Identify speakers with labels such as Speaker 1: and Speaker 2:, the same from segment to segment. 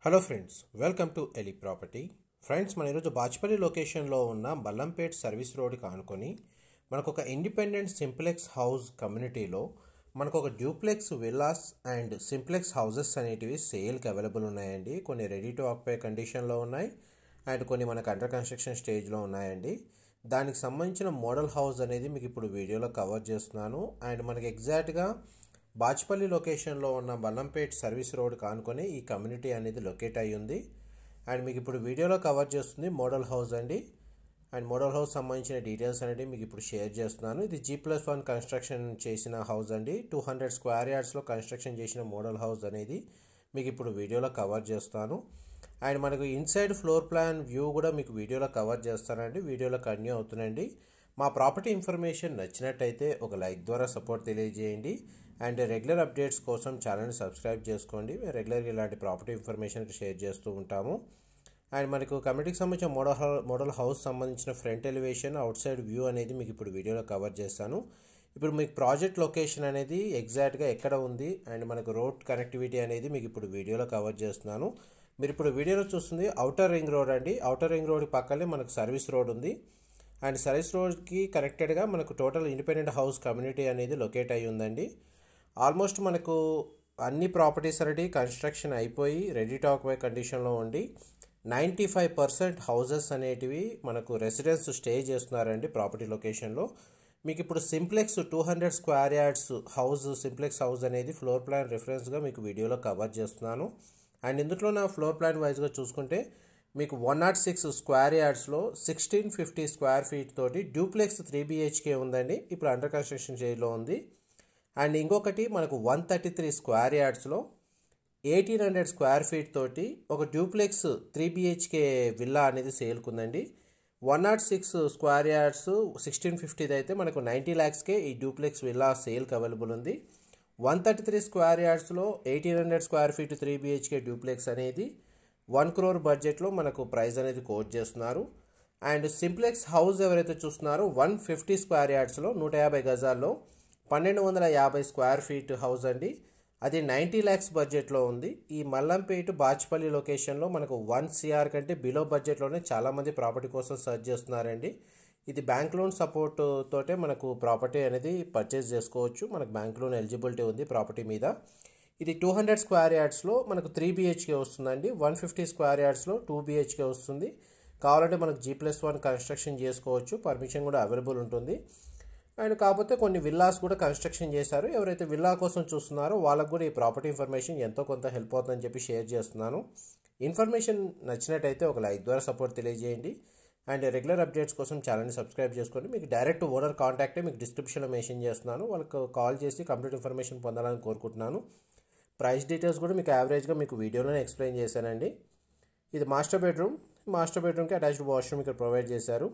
Speaker 1: hello friends welcome to Eli property friends మన ఈరోజు బాచ్పల్లి లొకేషన్లో ఉన్న బల్లంపేట్ సర్వీస్ రోడ్కి ఆనుకొని మనకు ఒక ఇండిపెండెంట్ సింప్లెక్స్ హౌస్ కమ్యూనిటీలో మనకు ఒక duplex villas and simplex houses అనేటివి సేల్కి అవైలబుల్ ఉన్నాయండి కొన్ని రెడీ టు ఆక్యుపై కండిషన్లో ఉన్నాయి అండ్ కొన్ని మనకు అండర్ కన్స్ట్రక్షన్ స్టేజ్లో ఉన్నాయండి దానికి సంబంధించిన మోడల్ హౌస్ అనేది మీకు ఇప్పుడు వీడియోలో కవర్ చేస్తున్నాను అండ్ మనకి ఎగ్జాక్ట్గా బాచ్పల్లి లొకేషన్లో ఉన్న బల్లంపేట్ సర్వీస్ రోడ్ కానుకొని ఈ కమ్యూనిటీ అనేది లొకేట్ అయి ఉంది అండ్ మీకు ఇప్పుడు వీడియోలో కవర్ చేస్తుంది మోడల్ హౌస్ అండి అండ్ మోడల్ హౌస్ సంబంధించిన డీటెయిల్స్ అనేది మీకు ఇప్పుడు షేర్ చేస్తున్నాను ఇది జీ ప్లస్ వన్ కన్స్ట్రక్షన్ చేసిన హౌస్ అండి టూ హండ్రెడ్ స్క్వేర్ యార్డ్స్లో కన్స్ట్రక్షన్ చేసిన మోడల్ హౌస్ అనేది మీకు ఇప్పుడు వీడియోలో కవర్ చేస్తాను అండ్ మనకు ఇన్సైడ్ ఫ్లోర్ ప్లాన్ వ్యూ కూడా మీకు వీడియోలో కవర్ చేస్తానండి వీడియోలో కంటిన్యూ అవుతుందండి మా ప్రాపర్టీ ఇన్ఫర్మేషన్ నచ్చినట్టయితే ఒక లైక్ ద్వారా సపోర్ట్ తెలియజేయండి అండ్ రెగ్యులర్ అప్డేట్స్ కోసం ఛానల్ని సబ్స్క్రైబ్ చేసుకోండి మేము రెగ్యులర్గా ఇలాంటి ప్రాపర్టీ ఇన్ఫర్మేషన్ షేర్ చేస్తూ ఉంటాము అండ్ మనకు కమిటీకి సంబంధించిన మోడల్ హౌ మోడల్ హౌస్ సంబంధించిన front elevation outside view అనేది మీకు ఇప్పుడు వీడియోలో కవర్ చేస్తాను ఇప్పుడు మీకు ప్రాజెక్ట్ లొకేషన్ అనేది ఎగ్జాక్ట్గా ఎక్కడ ఉంది అండ్ మనకు రోడ్ కనెక్టివిటీ అనేది మీకు ఇప్పుడు వీడియోలో కవర్ చేస్తున్నాను మీరు ఇప్పుడు వీడియోలో చూస్తుంది అవుటర్ రింగ్ రోడ్ అండి అవుటర్ రింగ్ రోడ్ పక్కనే మనకు సర్వీస్ రోడ్ ఉంది అండ్ సర్వీస్ రోడ్కి కనెక్టెడ్గా మనకు టోటల్ ఇండిపెండెంట్ హౌస్ కమ్యూనిటీ అనేది లొకేట్ అయి ఉందండి ఆల్మోస్ట్ మనకు అన్ని ప్రాపర్టీస్ అనేది కన్స్ట్రక్షన్ అయిపోయి రెడీ టు ఆక్యుపై కండిషన్లో ఉండి నైంటీ ఫైవ్ పర్సెంట్ హౌసెస్ అనేటివి మనకు రెసిడెన్స్ స్టే చేస్తున్నారండి ప్రాపర్టీ లొకేషన్లో మీకు ఇప్పుడు simplex two hundred square yards house simplex house అనేది ఫ్లోర్ ప్లాన్ రిఫరెన్స్గా మీకు వీడియోలో కవర్ చేస్తున్నాను అండ్ ఇందులో నా ఫ్లోర్ ప్లాన్ వైజ్గా చూసుకుంటే మీకు వన్ నాట్ సిక్స్ స్క్వేర్ యార్డ్స్లో సిక్స్టీన్ ఫిఫ్టీ స్క్వేర్ ఫీట్ తోటి డ్యూప్లెక్స్ త్రీ బిహెచ్కే ఉందండి ఇప్పుడు అండర్ కన్స్ట్రక్షన్ స్టేజ్లో ఉంది అండ్ ఇంకొకటి మనకు వన్ థర్టీ త్రీ స్క్వేర్ యార్డ్స్లో ఎయిటీన్ హండ్రెడ్ స్క్వేర్ ఫీట్ తోటి ఒక డ్యూప్లెక్స్ త్రీ బిహెచ్కే విల్లా అనేది సేల్కుందండి one not six square yards sixteen ఫిఫ్టీది అయితే మనకు నైంటీ ల్యాక్స్కే ఈ డ్యూప్లెక్స్ విల్లా సేల్కి అవైలబుల్ ఉంది వన్ థర్టీ త్రీ స్క్వేర్ యార్డ్స్లో eighteen hundred square feet three BHK duplex అనేది వన్ క్రోర్ బడ్జెట్లో మనకు ప్రైస్ అనేది కోట్ చేస్తున్నారు అండ్ సింప్లెక్స్ హౌస్ ఎవరైతే చూస్తున్నారో వన్ ఫిఫ్టీ స్క్వేర్ యార్డ్స్లో నూట యాభై గజాల్లో పన్నెండు వందల యాభై స్క్వేర్ ఫీట్ హౌస్ అండి అది నైంటీ ల్యాక్స్ బడ్జెట్లో ఉంది ఈ మల్లంపేట బాచ్పల్లి లొకేషన్లో మనకు వన్ సిఆర్ కంటే బిలో బడ్జెట్లోనే చాలామంది ప్రాపర్టీ కోసం సర్చ్ చేస్తున్నారండి ఇది బ్యాంక్ లోన్ సపోర్ట్ తోటే మనకు ప్రాపర్టీ అనేది పర్చేస్ చేసుకోవచ్చు మనకు బ్యాంక్ లోన్ ఎలిజిబిలిటీ ఉంది ప్రాపర్టీ మీద ఇది టూ హండ్రెడ్ స్క్వేర్ యార్డ్స్లో మనకు త్రీ బిహెచ్కే వస్తుందండి వన్ ఫిఫ్టీ స్క్వేర్ యార్డ్స్లో టూ బిహెచ్కే వస్తుంది కావాలంటే మనకు జీ ప్లస్ వన్ కన్స్ట్రక్షన్ చేసుకోవచ్చు పర్మిషన్ కూడా అవైలబుల్ ఉంటుంది అండ్ కాకపోతే కొన్ని విల్లాస్ కూడా కన్స్ట్రక్షన్ చేశారు ఎవరైతే విల్లా కోసం చూస్తున్నారో వాళ్ళకు కూడా ఈ ప్రాపర్టీ ఇన్ఫర్మేషన్ ఎంతో కొంత హెల్ప్ అవుతుందని చెప్పి షేర్ చేస్తున్నాను ఇన్ఫర్మేషన్ నచ్చినట్టయితే ఒక లైక్ ద్వారా సపోర్ట్ తెలియజేయండి అండ్ రెగ్యులర్ అప్డేట్స్ కోసం ఛానల్ని సబ్స్క్రైబ్ చేసుకోండి మీకు డైరెక్ట్ ఓనర్ కాంటాక్టే మీకు డిస్క్రిప్షన్లో మెన్షన్ చేస్తున్నాను వాళ్ళకు కాల్ చేసి కంప్లీట్ ఇన్ఫర్మేషన్ పొందాలని కోరుకుంటున్నాను ప్రైస్ డీటెయిల్స్ కూడా మీకు యావరేజ్గా మీకు వీడియోలోనే ఎక్స్ప్లెయిన్ చేశానండి ఇది మాస్టర్ బెడ్రూమ్ మాస్టర్ బెడ్రూమ్కి అటాచ్డ్ వాష్రూమ్ ఇక్కడ ప్రొవైడ్ చేశారు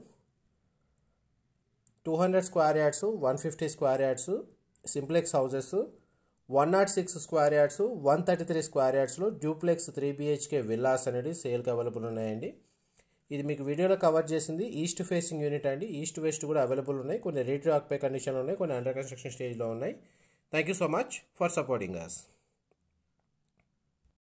Speaker 1: two hundred square yards one fifty square yards simplex houses one not six square yards one thirty three square యార్డ్స్లో డ్యూప్లెక్స్ త్రీ బిహెచ్కే విల్లాస్ అనేది సేల్కి అవైలబుల్ ఉన్నాయండి ఇది మీకు వీడియోలో కవర్ చేసింది ఈస్ట్ ఫేసింగ్ యూనిట్ అండి ఈస్ట్ వెస్ట్ కూడా అవైలబుల్ ఉన్నాయి కొన్ని రేట్ ఆక్పై కండిషన్లో ఉన్నాయి కొన్ని అండర్ కన్స్ట్రక్షన్ స్టేజ్లో ఉన్నాయి thank you so much for supporting us